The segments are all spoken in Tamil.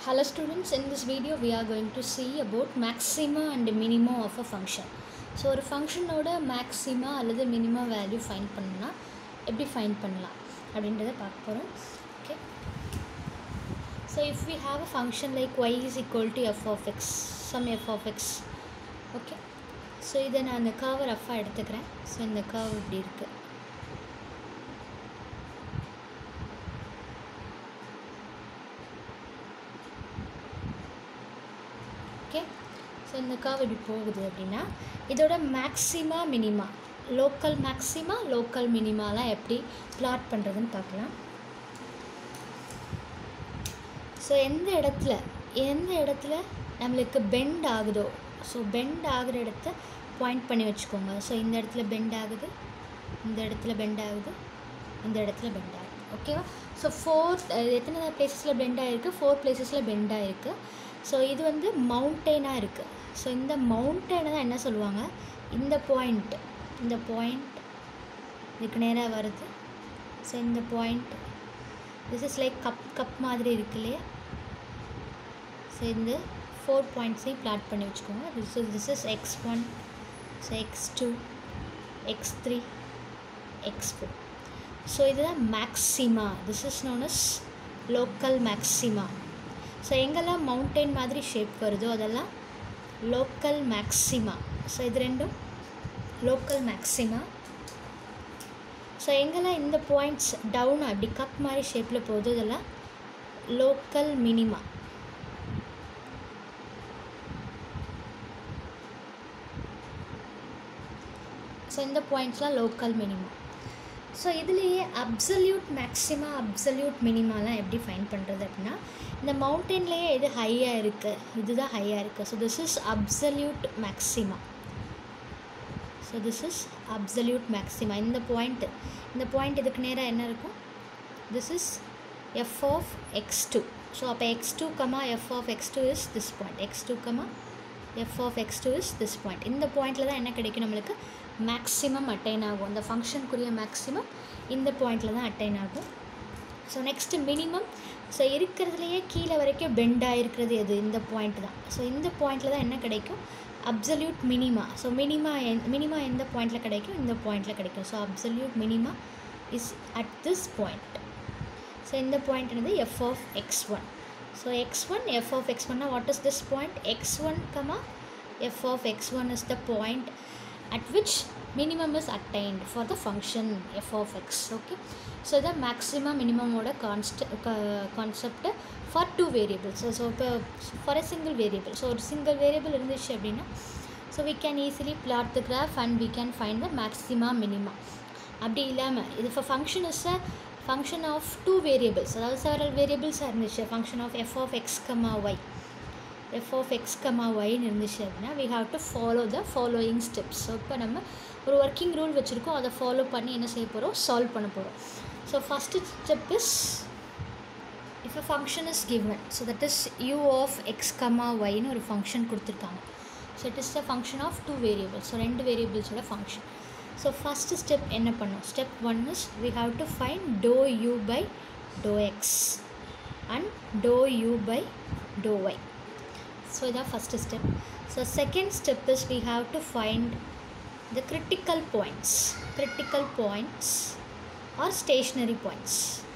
Hello students, in this video we are going to see about maxima and minima of a function. So ஒரு ஃபங்க்ஷனோட மேக்ஸிமா அல்லது மினிமா வேல்யூ ஃபைண்ட் பண்ணணும்னா எப்படி ஃபைண்ட் பண்ணலாம் அப்படின்றத பார்க்க போகிறோம் okay so if we have a function like y is equal to f of x some f of x okay so இதை நான் அந்த கர்வை ரஃபாக எடுத்துக்கிறேன் ஸோ இந்த கர்வ் இப்படி இருக்குது ஓகே ஸோ இந்த கர்வ் இப்படி போகுது அப்படின்னா இதோட maxima minima local maxima local மினிமாலாம் எப்படி பிளாட் பண்ணுறதுன்னு பார்க்கலாம் ஸோ எந்த இடத்துல எந்த இடத்துல நம்மளுக்கு பெண்ட் ஆகுதோ ஸோ பெண்ட் ஆகுற இடத்த பாயிண்ட் பண்ணி வச்சுக்கோங்க ஸோ இந்த இடத்துல பெண்ட் ஆகுது இந்த இடத்துல பெண்ட் ஆகுது இந்த இடத்துல பெண்ட் ஆகுது ஓகேவா ஸோ ஃபோர் எத்தனை பிளேசஸில் பெண்ட் ஆகிருக்கு ஃபோர் பிளேசஸில் பெண்ட் ஆகிருக்கு ஸோ இது வந்து மவுண்டெயினாக இருக்குது ஸோ இந்த மவுண்டெயினை தான் என்ன சொல்லுவாங்க இந்த பாயிண்ட் இந்த பாயிண்ட் இதுக்கு நேராக வருது ஸோ இந்த point this is like cup cup மாதிரி இருக்கு இல்லையா ஸோ இந்த ஃபோர் பாயிண்ட்ஸையும் பிளாட் பண்ணி வச்சுக்கோங்க this is this is x one so x two x three x four so இதுதான் maxima this is known as local maxima so எங்கெல்லாம் மவுண்டெயின் மாதிரி ஷேப் வருதோ அதெல்லாம் லோக்கல் மேக்ஸிமா ஸோ இது ரெண்டும் லோக்கல் மேக்ஸிமா ஸோ எங்கெல்லாம் இந்த பாயிண்ட்ஸ் டவுன் அப்படி கப் மாதிரி ஷேப்பில் போகுதோ இதெல்லாம் லோக்கல் மினிமா ஸோ இந்த பாயிண்ட்ஸ்லாம் லோக்கல் மினிமா ஸோ இதுலேயே அப்சல்யூட் மேக்ஸிமா அப்சல்யூட் மினிமாலாம் எப்படி ஃபைன் பண்ணுறது அப்படின்னா இந்த மவுண்டெயின்லேயே எது ஹையாக இருக்குது இதுதான் ஹையாக இருக்குது so this is absolute maxima so this is absolute maxima இந்த பாயிண்ட்டு இந்த பாயிண்ட் இதுக்கு நேராக என்ன இருக்கும் this is f of x two so அப்போ x two comma f of x two is this point x two comma f of x two is this point இந்த பாயிண்டில் தான் என்ன கிடைக்கும் நம்மளுக்கு மேக்ஸிமம் அட்டைன் ஆகும் அந்த ஃபங்க்ஷனுக்குரிய மேக்ஸிமம் இந்த பாயிண்டில் தான் அட்டைன் ஆகும் ஸோ நெக்ஸ்ட்டு மினிமம் ஸோ இருக்கிறதுலையே கீழே வரைக்கும் பெண்ட் ஆகிருக்கிறது எது இந்த பாயிண்ட் தான் ஸோ இந்த பாயிண்டில் தான் என்ன கிடைக்கும் அப்சல்யூட் மினிமா ஸோ மினிமா என் மினிமா எந்த பாயிண்டில் கிடைக்கும் இந்த பாயிண்டில் கிடைக்கும் so absolute minima is at this point so இந்த பாயிண்ட் என்னது f of x one so x one f of x ஒன்னா what is this point x one comma f of x one is the point at which minimum is attained for the function f of x okay so the maximum minimum ஓட கான்ஸ்ட் concept for two variables so இப்போ for a single variable so ஒரு சிங்கிள் வேரியபிள் இருந்துச்சு அப்படின்னா so we can easily plot the graph and we can find the maxima minima அப்படி இல்லாமல் இது இப்போ function is a function of two variables அதாவது செவரல் வேரியபிள்ஸாக இருந்துச்சு function of f of x comma y f of x comma ஒய்னு இருந்துச்சு அப்படின்னா we have to follow the following steps so இப்போ நம்ம ஒரு ஒர்க்கிங் ரூல் வச்சுருக்கோம் அதை ஃபாலோ பண்ணி என்ன செய்ய போகிறோம் சால்வ் பண்ண போகிறோம் so first step is if a function is given so that is u of x comma ஒய்னு ஒரு ஃபங்க்ஷன் கொடுத்துருக்காங்க so it is the function of two variables so ரெண்டு வேரியபிள்ஸோட ஃபங்க்ஷன் ஸோ ஃபஸ்ட்டு ஸ்டெப் என்ன பண்ணும் step one is we have to find dou u by dou x and dou u by dou y so the first step so second step is we have to find the critical points critical points or stationary points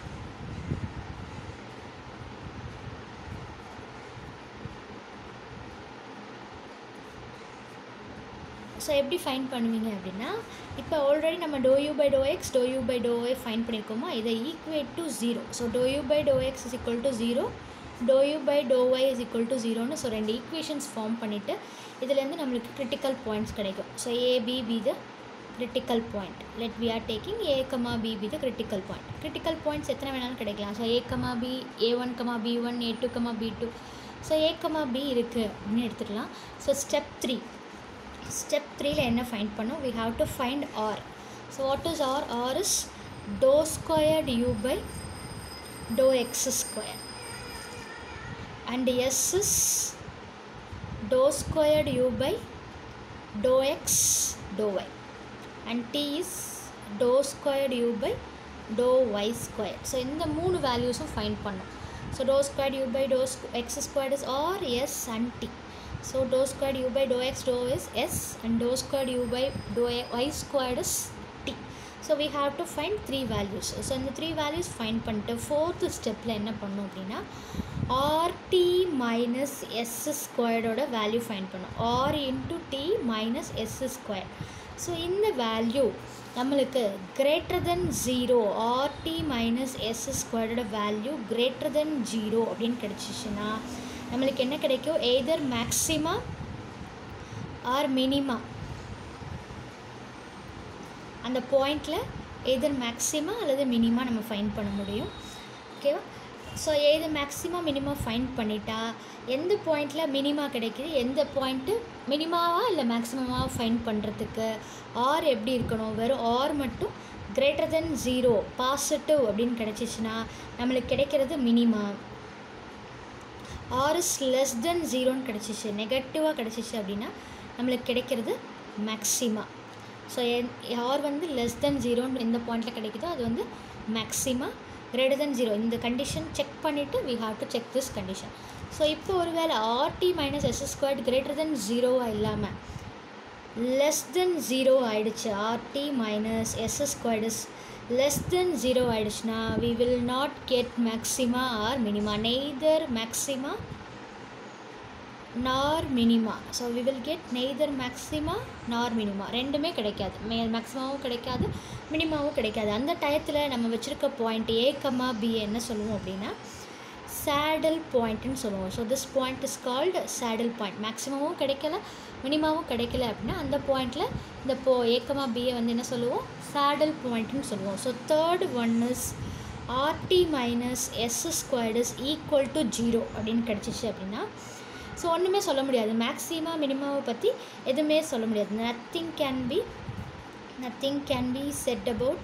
so எப்படி ஃபைன் பண்ணுவீங்க அப்படின்னா இப்போ ஆல்ரெடி நம்ம dou u by dou x dou u by dou y find பண்ணியிருக்கோமா இதை equate to zero so dou u by dou x is equal to zero dou u by dou y is equal to ஜீரோன்னு ஸோ ரெண்டு ஈக்குவேஷன்ஸ் ஃபார்ம் பண்ணிவிட்டு இதுலேருந்து நம்மளுக்கு கிரிட்டிக்கல் பாயிண்ட்ஸ் கிடைக்கும் so a b be the critical point let we are taking a comma B B the critical point critical points எத்தனை வேணாலும் கிடைக்கலாம் so a comma b a one comma b one a two comma b two so a comma b இருக்குது அப்படின்னு எடுத்துக்கலாம் ஸோ ஸ்டெப் த்ரீ ஸ்டெப் த்ரீல என்ன ஃபைண்ட் பண்ணோம் we have to find r so what is r r is dou squared u by dou x square and s is dou squared u by dou x dou y and t is dou squared u by dou y squared so இந்த மூணு வேல்யூஸும் ஃபைண்ட் பண்ணோம் So dou squared u by dou squ- x squared is r, s and t. So dou squared u by dou x dou is s and dou squared u by dou y squared is t. So we have to find three values. So இந்த த்ரீ வேல்யூஸ் ஃபைண்ட் பண்ணிட்டு ஃபோர்த்து ஸ்டெப்பில் என்ன பண்ணோம் அப்படின்னா ஆர்டி மைனஸ் எஸ் ஸ்கொயர்டோட வேல்யூ ஃபைண்ட் பண்ணோம் r into t minus s square so இந்த வேல்யூ நம்மளுக்கு greater than zero r t minus s ஸ்கொயர்டோட வேல்யூ கிரேட்டர் தென் ஜீரோ அப்படின்னு கிடச்சிச்சுன்னா நம்மளுக்கு என்ன கிடைக்கும் எய்தர் மேக்ஸிமா ஆர் மினிமா அந்த பாயிண்டில் எதர் மேக்ஸிமா அல்லது மினிமா நம்ம ஃபைண்ட் பண்ண முடியும் ஓகேவா ஸோ எது மேக்ஸிமா மினிமா ஃபைண்ட் பண்ணிட்டா எந்த பாயிண்டில் மினிமா கிடைக்குது எந்த பாயிண்ட்டு மினிமாவா இல்லை மேக்ஸிமமாக ஃபைண்ட் பண்ணுறதுக்கு ஆர் எப்படி இருக்கணும் வெறும் ஆர் மட்டும் கிரேட்டர் தென் ஜீரோ பாசிட்டிவ் அப்படின்னு கிடச்சிச்சின்னா நம்மளுக்கு கிடைக்கிறது minima r is less than ஜீரோன்னு கிடச்சிச்சு நெகட்டிவாக கிடச்சிச்சு அப்படின்னா நம்மளுக்கு கிடைக்கிறது மேக்ஸிமா ஸோ ஆர் வந்து லெஸ் தென் ஜீரோன்னு எந்த பாயிண்டில் கிடைக்குதோ அது வந்து மேக்ஸிமா கிரேட்டர் தென் ஜீரோ இந்த கண்டிஷன் செக் பண்ணிவிட்டு we have to check this condition so இப்போ ஒருவேளை r t minus s squared greater than ஜீரோவாக இல்லாமல் லெஸ் தென் ஜீரோ ஆயிடுச்சு r t minus s squared is less than zero ஆயிடுச்சுன்னா we will not get maxima or minima neither maxima nor minima so we will get neither maxima nor minima ரெண்டுமே கிடைக்காது மே மேக்ஸிமாவும் கிடைக்காது மினிமாவும் கிடைக்காது அந்த டயத்தில் நம்ம வச்சுருக்க பாயிண்ட் ஏ கமா பி என்ன சொல்லுவோம் அப்படின்னா சேடல் பாயிண்ட்டுன்னு சொல்லுவோம் so this point is called saddle point மேக்ஸிமமும் கிடைக்கல மினிமாவும் கிடைக்கல அப்படின்னா அந்த பாயிண்டில் இந்த போ ஏக்கமா பியை வந்து என்ன சொல்லுவோம் சேடல் பாயிண்ட்டுன்னு சொல்லுவோம் so third one is r t minus s squared is equal to zero அப்படின்னு கிடச்சிச்சு அப்படின்னா ஸோ ஒன்றுமே சொல்ல முடியாது மேக்ஸிமா மினிமாவை பற்றி எதுவுமே சொல்ல முடியாது nothing can be nothing can be said about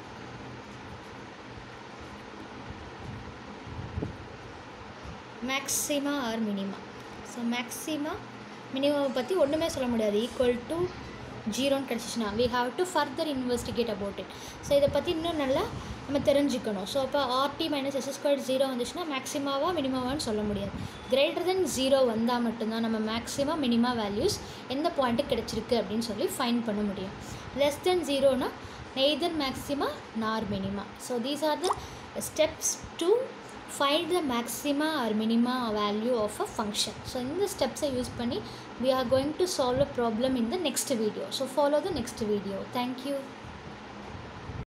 maxima or minima so maxima மினிமாவை பற்றி ஒன்றுமே சொல்ல முடியாது ஈக்குவல் டு ஜீரோன்னு கிடச்சிச்சுன்னா we have to further investigate about it so இதை பற்றி இன்னும் நல்லா நம்ம தெரிஞ்சுக்கணும் ஸோ அப்போ r t minus s square zero வந்துச்சுன்னா மேக்ஸிமாவா மினிமாவான்னு சொல்ல முடியாது கிரேட்டர் தென் ஜீரோ வந்தால் மட்டும்தான் நம்ம மேக்ஸிமம் மினிமா வேல்யூஸ் எந்த பாயிண்ட்டு கிடச்சிருக்கு அப்படின்னு சொல்லி ஃபைன் பண்ண முடியும் லெஸ் தென் ஜீரோனா neither maxima nor minima so these are the steps to find the maxima or minima value of a function so இந்த steps use பண்ணி we are going to solve a problem in the next video so follow the next video thank you